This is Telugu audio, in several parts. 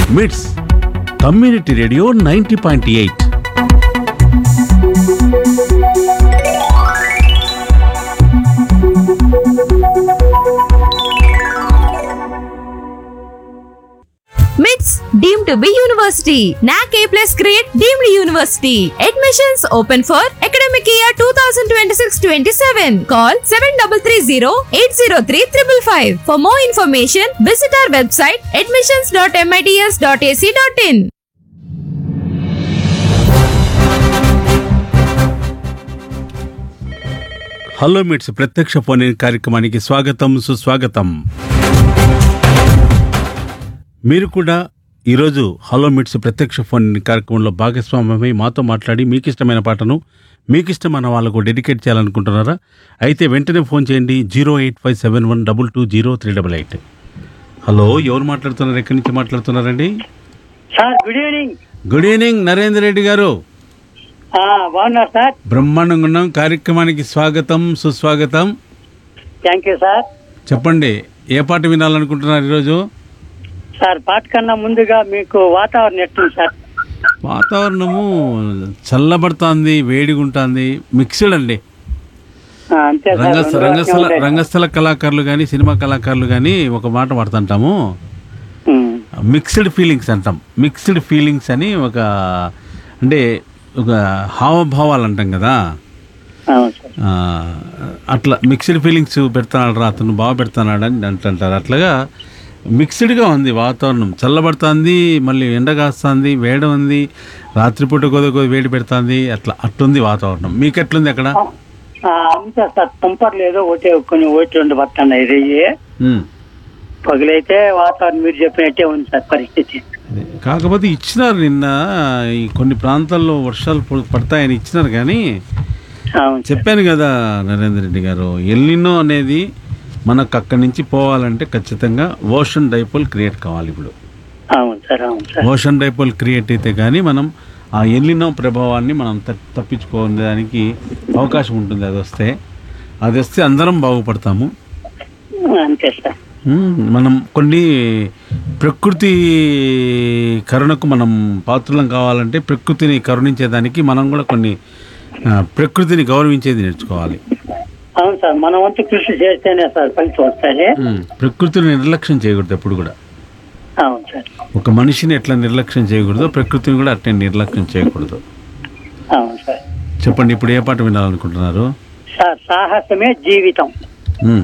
మిట్స్ community radio ninety point eight MITS deem to be university NAAC A plus grade deemed university admissions open for academic year two thousand twenty six twenty seven call seven double three zero eight zero three triple five for more information visit our website admissions dot MITS dot ac dot in hello MITS ప్రత్యక్ష ఫోన్ ఇన్ కార్యక్రమానికి స్వాగతం సుస్వాగతం మీరు కూడా ఈరోజు హలో మిట్స్ ప్రత్యక్ష ఫోన్ ఇన్ కార్యక్రమంలో భాగస్వామ్యమై మాతో మాట్లాడి మీకు ఇష్టమైన పాటను మీకు ఇష్టమైన వాళ్ళకు డెడికేట్ చేయాలనుకుంటున్నారా అయితే వెంటనే ఫోన్ చేయండి zero eight five seven one double two zero three double eight hello ఎవరు మాట్లాడుతున్నారు ఎక్కడి నుంచి మాట్లాడుతున్నారండి sir good evening good evening Narender Reddy గారు ఆ, బాగున్నారు సార్ బ్రహ్మాండంగా ఉన్నాం కార్యక్రమానికి స్వాగతం సుస్వాగతం థ్యాంక్ యూ సార్ చెప్పండి ఏ పాట వినాలనుకుంటున్నారు ఈరోజు సార్ పాట కన్నా ముందుగా మీకు వాతావరణం ఎట్టుంది సార్ వాతావరణము చల్లబడుతోంది వేడిగా ఉంటుంది మిక్స్డ్ అండి ఆ, అంతే సార్ రంగస్థ రెండు రంగస్థల రకాలు ఉంటాయి. రంగస్థల కళాకారులు కానీ సినిమా కళాకారులు కానీ ఒక మాట పడుతుంటాము ఉమ్, మిక్స్డ్ ఫీలింగ్స్ అంటాం మిక్స్డ్ ఫీలింగ్స్ అని ఒక అంటే ఒక హావభావాలు అంటాం కదా అవును సార్ ఆ, అట్లా మిక్స్డ్ ఫీలింగ్స్ పెడతాడు రా అతను బాగా పెడతాడు అని అంటుంటారు అట్లాగా మిక్స్డ్గా ఉంది వాతావరణం చల్లబడుతుంది మళ్ళీ ఎండ కాస్తుంది వేడి ఉంది రాత్రిపూట కొద్ది కొద్ది వేడి పెడుతుంది అట్లా అట్లుంది వాతావరణం మీకు ఎట్లుంది అక్కడ ఆ, అంతే సార్ తుంపర్లు ఏదో ఒకటి కొన్ని ఒకటి రెండు పడుతున్నాయి ఇది ఉమ్. పగులైతే వాతావరణం మీరు చెప్పినట్టే ఉంది సార్ పరిస్థితి అదే. కాకపోతే ఇచ్చినారు నిన్న ఈ కొన్ని ప్రాంతాల్లో వర్షాలు పడు- పడతాయని ఇచ్చినారు కానీ అవును సార్ చెప్పాను కదా నరేంద్ర రెడ్డి గారు ఎల్నినో అనేది మనకు అక్కడి నుంచి పోవాలంటే ఖచ్చితంగా ఓషన్ డైపోల్ క్రియేట్ కావాలి ఇప్పుడు అవును సార్ అవును సార్ ఓషన్ డైపోల్ క్రియేట్ అయితే కానీ మనం ఆ ఎల్లినో ప్రభావాన్ని మనం త- తప్పించుకోవడానికి అవకాశం ఉంటుంది అది వస్తే అది వస్తే అందరం బాగుపడతాము అంతే సార్ మ్మ్. మనం కొన్ని ప్రకృతి కరుణకు మనం పాత్రలం కావాలంటే ప్రకృతిని కరుణించేదానికి మనం కూడా కొన్ని ఆ, ప్రకృతిని గౌరవించేది నేర్చుకోవాలి అవును సార్ మన వంతు కృషి చేస్తేనే సార్ ఫలితం వస్తుంది మ్మ్. ప్రకృతిని నిర్లక్ష్యం చేయకూడదు ఎప్పుడు కూడా అవును సార్ ఒక మనిషిని ఎట్లా నిర్లక్ష్యం చేయకూడదు ప్రకృతిని కూడా అట్లే నిర్లక్ష్యం చేయకూడదు అవును సార్ చెప్పండి ఇప్పుడు ఏ పాట వినాలనుకుంటున్నారు సార్ సాహసమే జీవితం మ్మ్.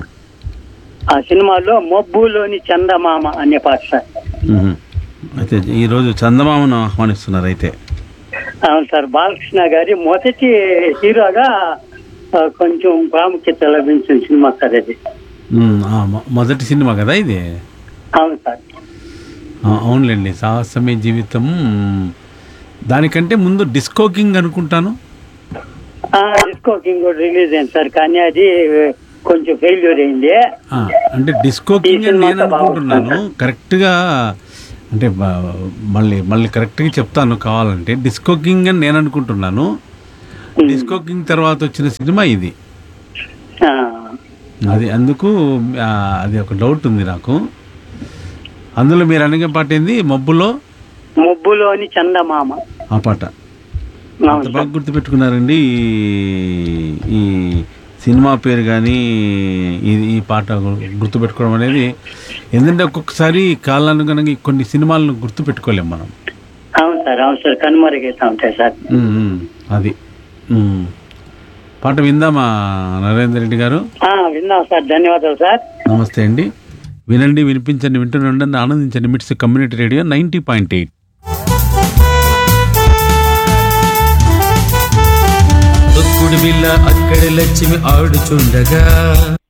ఆ సినిమాలో మబ్బులోని చందమామ అనే పాట సార్ మ్మ్. అయితే ఈరోజు చందమామను ఆహ్వానిస్తున్నారు అయితే అవును సార్ బాలకృష్ణ గారి మొదటి హీరోగా ఆ, కొంచెం ప్రాముఖ్యత లభించిన సినిమా సార్ అది మ్మ్. ఆ, మొ- మొదటి సినిమా కదా ఇది అవును సార్ ఆ, అవునులేండి సాహసమే జీవితం దానికంటే ముందు డిస్కో కింగ్ అనుకుంటాను ఆ, డిస్కో కింగ్ కూడా రిలీజ్ అయింది సార్ కానీ అది కొంచెం ఫెయిల్యూర్ అయింది ఆ, అంటే డిస్కో కింగ్ అని నేను అనుకుంటున్నాను కరెక్ట్గా అంటే బ- మళ్ళీ మళ్ళీ కరెక్ట్గా చెప్తాను కావాలంటే డిస్కో కింగ్ అని నేను అనుకుంటున్నాను డిస్కో కింగ్ తర్వాత వచ్చిన సినిమా ఇది ఆ, అది అందుకు ఆ, అది ఒక డౌట్ ఉంది నాకు అందులో మీరు అనగా పాట ఏంది మబ్బులో మబ్బులోని చందమామ ఆ పాట అవును అంత బాగా సార్ గుర్తుపెట్టుకున్నారండి ఈ- ఈ సినిమా పేరు కానీ ఇది ఈ పాట గుర్తుపెట్టుకోవడం అనేది ఎందుకంటే ఒక్కొక్కసారి కాలానుగుణంగా ఈ కొన్ని సినిమాలను గుర్తుపెట్టుకోలేం మనం అవును సార్ అవును సార్ కనుమరుగైతా ఉంటాయి సార్ ఉమ్, ఉమ్, అది ఉమ్. పాట విందామా నరేందర్ రెడ్డి గారు ఆ, విన్నాం సార్ ధన్యవాదాలు సార్ నమస్తే అండి వినండి వినిపించండి వింటూనే ఉండండి ఆనందించండి MITS community radio ninety point eight తొక్కుడు బిల్ల అక్కడ లక్ష్మి ఆడుచుండగా